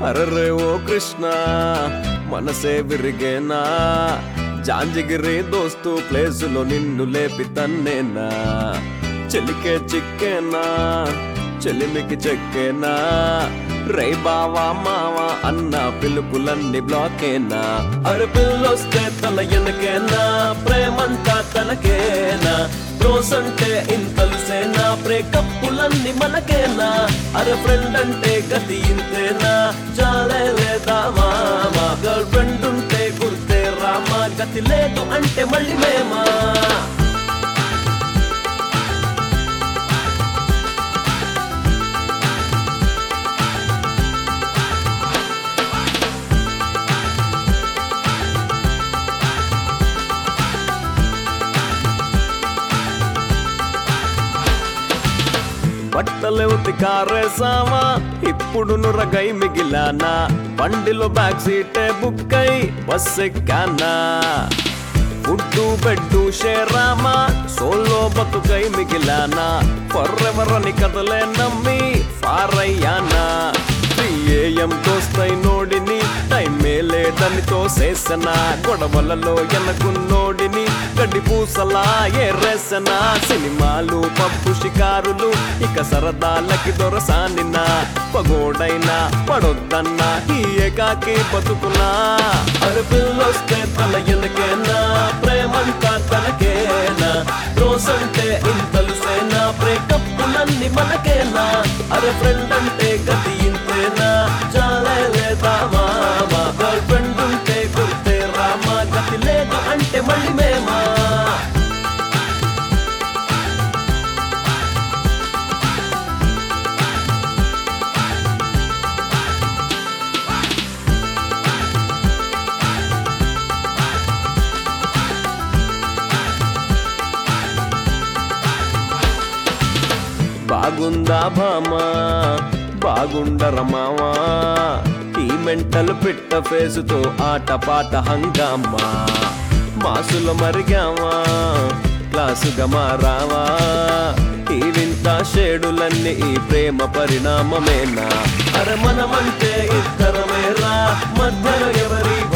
అరరే ఓ కృష్ణ మనసే విరిగేనా జాంజిగిరి దోస్తు ప్లేసులో నిన్ను లేపి తన్నేనా చెలికే చిక్కేనా చెలిమికి చెక్కేనా రే బావా మావా అన్న పిలుపులన్నీ బ్లాకేనా అరే పిల్లొస్తే తల ఎనకేనా ప్రేమంతా తనకేనా క్లోజ్ అంటే ఇంతలుసేనా బ్రేకప్పులన్నీ మనకేనా అరే ఫ్రెండ్ అంటే గతి ఇంతేనా చాలే లేదా మామా గర్ల్ ఫ్రెండ్ ఉంటే గుర్తే రామా గతి లేదు అంటే మళ్ళీ మేమా బట్టలు ఉతికారేసావా ఇప్పుడు నురగై మిగిలానా బండిలో బ్యాక్ సీటే బుక్ అయి బస్ ఎక్కానా ఫుడ్డు బెడ్డు షేరామా సోలో బతుకై మిగిలానా ఫర్రెవరని కదలే నమ్మి ఫారయ్యానా ఏఎం తోస్తై నోడిని టైమే లేదని తోసేసనా గొడవలలో ఎనకున్నోడిని గడ్డి పూసలా ఎర్రేసనా సినిమాలు పప్పు షికారులు ఇక సరదాలకి దొరసానినా పగోడైనా పడొద్దన్నా ఈ ఏకాకి బతుకునా అరుపులొస్తే తల ఎనకేనా ప్రేమంతా తనకేనా రోజంటే ఇంతలు సేనా బ్రేకప్పులన్నీ మనకేనా అరే ఫ్రెండ్ అంటే గతి ఇంతేనా చాలే లేదా మామా గర్ల్ ఫ్రెండ్ ఉంటే గుర్తే రామా గతి లేదు అంటే మళ్ళీ మేమా బాగుందా భామా బాగుండరమావా ఈ మెంటల్ పిట్ట ఫేసుతో ఆట పాట హంగామా మాసుల మరిగావా క్లాసుగా మారావా ఈ వింత షేడులన్నీ ఈ ప్రేమ పరిణామమేనా అరే మనమంటే ఇద్దరమేరా మధ్యలో ఎవరి